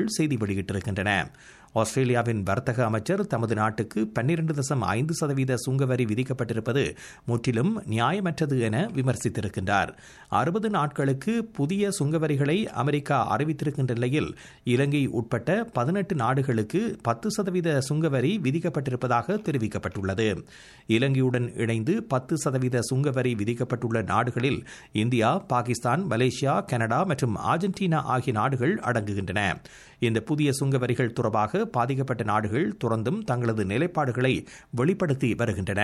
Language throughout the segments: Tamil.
செய்திகள் செய்தி வெளியிட்டிருக்கின்றன ஆஸ்திரேலியாவின் வர்த்தக அமைச்சர் தமது நாட்டுக்கு பன்னிரண்டு தசம் ஐந்து சதவீத சுங்கவரி விதிக்கப்பட்டிருப்பது முற்றிலும் நியாயமற்றது என விமர்சித்திருக்கின்றார் அறுபது நாட்களுக்கு புதிய சுங்கவரிகளை அமெரிக்கா அறிவித்திருக்கின்ற நிலையில் இலங்கை உட்பட்ட பதினெட்டு நாடுகளுக்கு பத்து சதவீத சுங்கவரி விதிக்கப்பட்டிருப்பதாக தெரிவிக்கப்பட்டுள்ளது இலங்கையுடன் இணைந்து பத்து சதவீத சுங்கவரி விதிக்கப்பட்டுள்ள நாடுகளில் இந்தியா பாகிஸ்தான் மலேசியா கனடா மற்றும் அர்ஜென்டினா ஆகிய நாடுகள் அடங்குகின்றன இந்த புதிய சுங்கவரிகள் தொடர்பாக பாதிக்கப்பட்ட நாடுகள் தொடர்ந்தும் தங்களது நிலைப்பாடுகளை வெளிப்படுத்தி வருகின்றன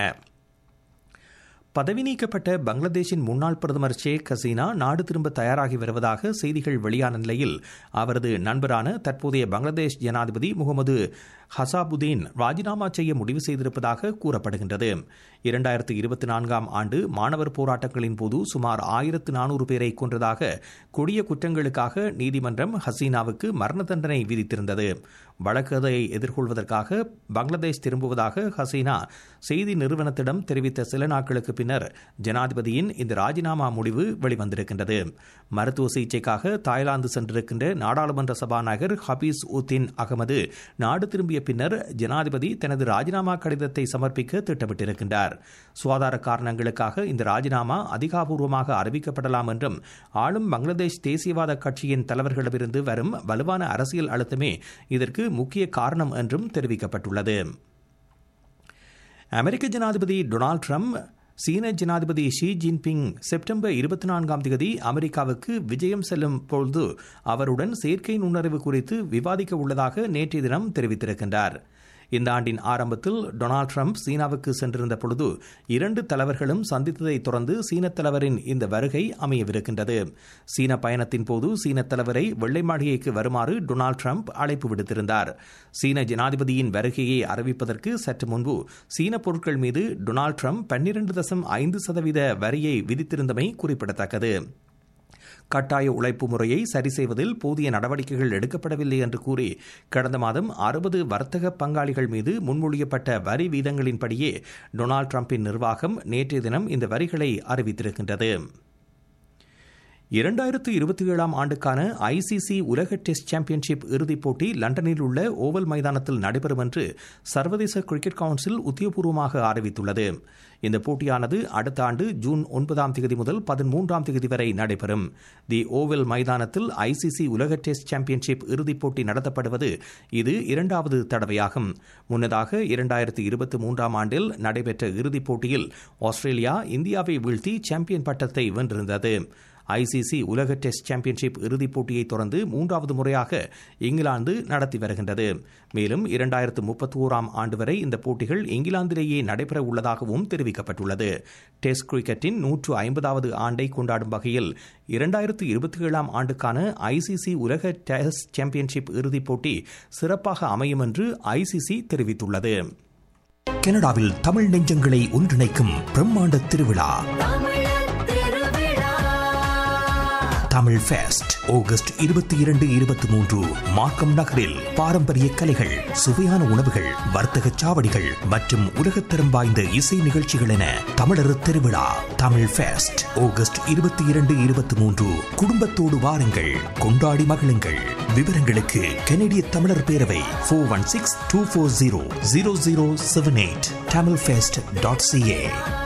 பதவி நீக்கப்பட்ட பங்களாதேஷின் முன்னாள் பிரதமர் ஷேக் ஹசீனா நாடு திரும்ப தயாராகி வருவதாக செய்திகள் வெளியான நிலையில் அவரது நண்பரான தற்போதைய பங்களாதேஷ் ஜனாதிபதி முகமது ஹசாபுதீன் ராஜினாமா செய்ய முடிவு செய்திருப்பதாக கூறப்படுகின்றது இரண்டாயிரத்து இருபத்தி நான்காம் ஆண்டு மாணவர் போராட்டங்களின் போது சுமார் ஆயிரத்து நானூறு பேரை கொன்றதாக கொடிய குற்றங்களுக்காக நீதிமன்றம் ஹசீனாவுக்கு மரண தண்டனை விதித்திருந்தது வழக்கதை எதிர்கொள்வதற்காக பங்களாதேஷ் திரும்புவதாக ஹசீனா செய்தி நிறுவனத்திடம் தெரிவித்த சில நாட்களுக்கு பின்னர் ஜனாதிபதியின் இந்த ராஜினாமா முடிவு வெளிவந்திருக்கின்றது மருத்துவ சிகிச்சைக்காக தாய்லாந்து சென்றிருக்கின்ற நாடாளுமன்ற சபாநாயகர் ஹபீஸ் உத்தின் அகமது நாடு திரும்பிய பின்னர் ஜனாதிபதி தனது ராஜினாமா கடிதத்தை சமர்ப்பிக்க திட்டமிட்டிருக்கின்றார் சுகாதார காரணங்களுக்காக இந்த ராஜினாமா அதிகாரப்பூர்வமாக அறிவிக்கப்படலாம் என்றும் ஆளும் பங்களாதேஷ் தேசியவாத கட்சியின் தலைவர்களிடமிருந்து வரும் வலுவான அரசியல் அழுத்தமே இதற்கு முக்கிய காரணம் என்றும் தெரிவிக்கப்பட்டுள்ளது அமெரிக்க ஜனாதிபதி டொனால்டு ட்ரம்ப் சீன ஜனாதிபதி ஷி ஜின்பிங் செப்டம்பர் இருபத்தி நான்காம் தேதி அமெரிக்காவுக்கு விஜயம் செல்லும் பொழுது அவருடன் செயற்கை நுண்ணறிவு குறித்து விவாதிக்க உள்ளதாக நேற்றைய தினம் தெரிவித்திருக்கின்றார் இந்த ஆண்டின் ஆரம்பத்தில் டொனால்டு ட்ரம்ப் சீனாவுக்கு சென்றிருந்த பொழுது இரண்டு தலைவர்களும் சந்தித்ததை தொடர்ந்து சீன தலைவரின் இந்த வருகை அமையவிருக்கின்றது சீன பயணத்தின் போது சீன தலைவரை வெள்ளை மாளிகைக்கு வருமாறு டொனால்டு ட்ரம்ப் அழைப்பு விடுத்திருந்தார் சீன ஜனாதிபதியின் வருகையை அறிவிப்பதற்கு சற்று முன்பு சீன பொருட்கள் மீது டொனால்டு ட்ரம்ப் பன்னிரண்டு தசம் ஐந்து சதவீத வரியை விதித்திருந்தமை குறிப்பிடத்தக்கது கட்டாய உழைப்பு முறையை சரி செய்வதில் போதிய நடவடிக்கைகள் எடுக்கப்படவில்லை என்று கூறி கடந்த மாதம் அறுபது வர்த்தக பங்காளிகள் மீது முன்மொழியப்பட்ட வரி வீதங்களின்படியே டொனால்டு டிரம்பின் நிர்வாகம் நேற்றைய தினம் இந்த வரிகளை அறிவித்திருக்கின்றது இரண்டாயிரத்து இருபத்தி ஏழாம் ஆண்டுக்கான ஐசிசி உலக டெஸ்ட் சாம்பியன்ஷிப் இறுதிப் போட்டி லண்டனில் உள்ள ஓவல் மைதானத்தில் நடைபெறும் என்று சர்வதேச கிரிக்கெட் கவுன்சில் உத்தியோகபூர்வமாக அறிவித்துள்ளது இந்த போட்டியானது அடுத்த ஆண்டு ஜூன் ஒன்பதாம் தேதி முதல் பதிமூன்றாம் தேதி வரை நடைபெறும் தி ஓவல் மைதானத்தில் ஐசிசி உலக டெஸ்ட் சாம்பியன்ஷிப் இறுதிப் போட்டி நடத்தப்படுவது இது இரண்டாவது தடவையாகும் முன்னதாக இரண்டாயிரத்து இருபத்தி மூன்றாம் ஆண்டில் நடைபெற்ற இறுதிப் போட்டியில் ஆஸ்திரேலியா இந்தியாவை வீழ்த்தி சாம்பியன் பட்டத்தை வென்றிருந்தது ஐசிசி உலக டெஸ்ட் சாம்பியன்ஷிப் இறுதிப் போட்டியை தொடர்ந்து மூன்றாவது முறையாக இங்கிலாந்து நடத்தி வருகின்றது மேலும் இரண்டாயிரத்து முப்பத்தி ஓராம் ஆண்டு வரை இந்த போட்டிகள் இங்கிலாந்திலேயே நடைபெற உள்ளதாகவும் தெரிவிக்கப்பட்டுள்ளது டெஸ்ட் கிரிக்கெட்டின் நூற்று ஐம்பதாவது ஆண்டை கொண்டாடும் வகையில் இரண்டாயிரத்து இருபத்தி ஏழாம் ஆண்டுக்கான ஐசிசி உலக டெஸ்ட் சாம்பியன்ஷிப் இறுதிப் போட்டி சிறப்பாக அமையும் என்று ஐசிசி தெரிவித்துள்ளது கனடாவில் தமிழ் நெஞ்சங்களை ஒன்றிணைக்கும் பிரம்மாண்ட திருவிழா தமிழ் ஃபெஸ்ட் ஆகஸ்ட் இருபத்தி இரண்டு இருபத்தி மூன்று மார்க்கம் நகரில் பாரம்பரிய கலைகள் சுவையான உணவுகள் வர்த்தக சாவடிகள் மற்றும் உலகத்தரம் வாய்ந்த இசை நிகழ்ச்சிகள் என தமிழர் திருவிழா தமிழ் ஃபெஸ்ட் ஆகஸ்ட் இருபத்தி இரண்டு இருபத்தி மூன்று குடும்பத்தோடு வாருங்கள் கொண்டாடி மகிழுங்கள் விவரங்களுக்கு கனடிய தமிழர் பேரவை four one six two four zero zero zero seven eight Tamil fest dot CA